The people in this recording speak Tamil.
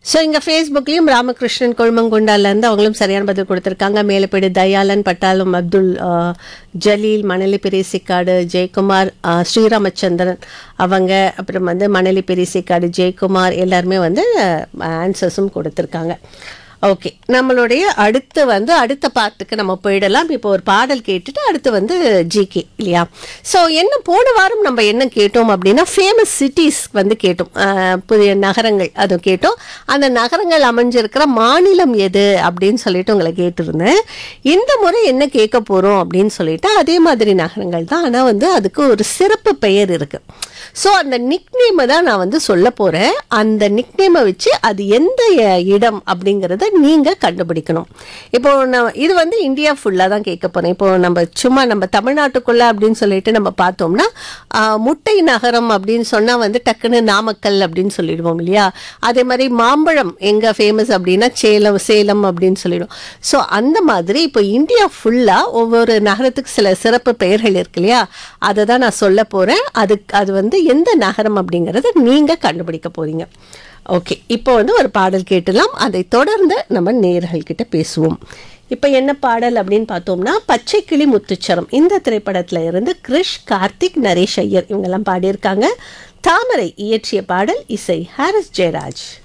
ஸோ இங்கே ஃபேஸ்புக்லேயும் ராமகிருஷ்ணன் கொழுமங்குண்டாலேருந்து அவங்களும் சரியான பதில் கொடுத்துருக்காங்க மேலப்பேடு தயாளன் பட்டாளம் அப்துல் ஆஹ், ஜலீல் மணலி பெரியசிக்காடு ஜெயக்குமார் ஆஹ், ஸ்ரீராமச்சந்திரன் அவங்க அப்புறம் வந்து மணலி பெரியசிக்காடு ஜெயக்குமார் எல்லாருமே வந்து ஆன்சர்ஸும் கொடுத்துருக்காங்க ஓகே நம்மளுடைய அடுத்து வந்து அடுத்த பாட்டுக்கு நம்ம போயிடலாம் இப்போ ஒரு பாடல் கேட்டுட்டு அடுத்து வந்து ஜிகே இல்லையா ஸோ என்ன போன வாரம் நம்ம என்ன கேட்டோம் அப்படின்னா ஃபேமஸ் சிட்டிஸ் வந்து கேட்டோம் அஹ், புதிய நகரங்கள் அது கேட்டோம் அந்த நகரங்கள் அமைஞ்சிருக்கிற மாநிலம் எது அப்படின்னு சொல்லிட்டு உங்களை கேட்டிருந்தேன் இந்த முறை என்ன கேட்க போகிறோம் அப்படின்னு சொல்லிட்டு அதே மாதிரி நகரங்கள் தான் ஆனால் வந்து அதுக்கு ஒரு சிறப்பு பெயர் இருக்குது ஸோ அந்த நிக்நேமை தான் நான் வந்து சொல்ல போகிறேன் அந்த நிக்நேமை வச்சு அது எந்த அஹ், இடம் அப்படிங்கிறத நீங்கள் கண்டுபிடிக்கணும் இப்போ நான் இது வந்து இந்தியா ஃபுல்லாக தான் கேட்க போகிறேன் இப்போ நம்ம சும்மா நம்ம தமிழ்நாட்டுக்குள்ளே அப்படின்னு சொல்லிட்டு நம்ம பார்த்தோம்னா ஆஹ், முட்டை நகரம் அப்படின்னு சொன்னால் வந்து டக்குன்னு நாமக்கல் அப்படின்னு சொல்லிடுவோம் இல்லையா அதே மாதிரி மாம்பழம் எங்கே ஃபேமஸ் அப்படின்னா சேலம் சேலம் அப்படின்னு சொல்லிடுவோம் ஸோ அந்த மாதிரி இப்போ இந்தியா ஃபுல்லாக ஒவ்வொரு நகரத்துக்கு சில சிறப்பு பெயர்கள் இருக்கு இல்லையா அதை தான் நான் சொல்ல போகிறேன் அதுக்கு அது வந்து எந்த நகரம் அப்படிங்கிறத நீங்கள் கண்டுபிடிக்க போகிறீங்க ஓகே இப்போ வந்து ஒரு பாடல் கேட்டலாம் அதை தொடர்ந்து நம்ம நேர்கள் கிட்ட பேசுவோம் இப்போ என்ன பாடல் அப்படின்னு பார்த்தோம்னா பச்சை கிளி முத்துச்சரம் இந்த திரைப்படத்தில் இருந்து கிரிஷ் கார்த்திக் நரேஷ் ஐயர் இவங்கெல்லாம் பாடியிருக்காங்க தாமரை இயற்றிய பாடல் இசை ஹாரிஸ் ஜெயராஜ்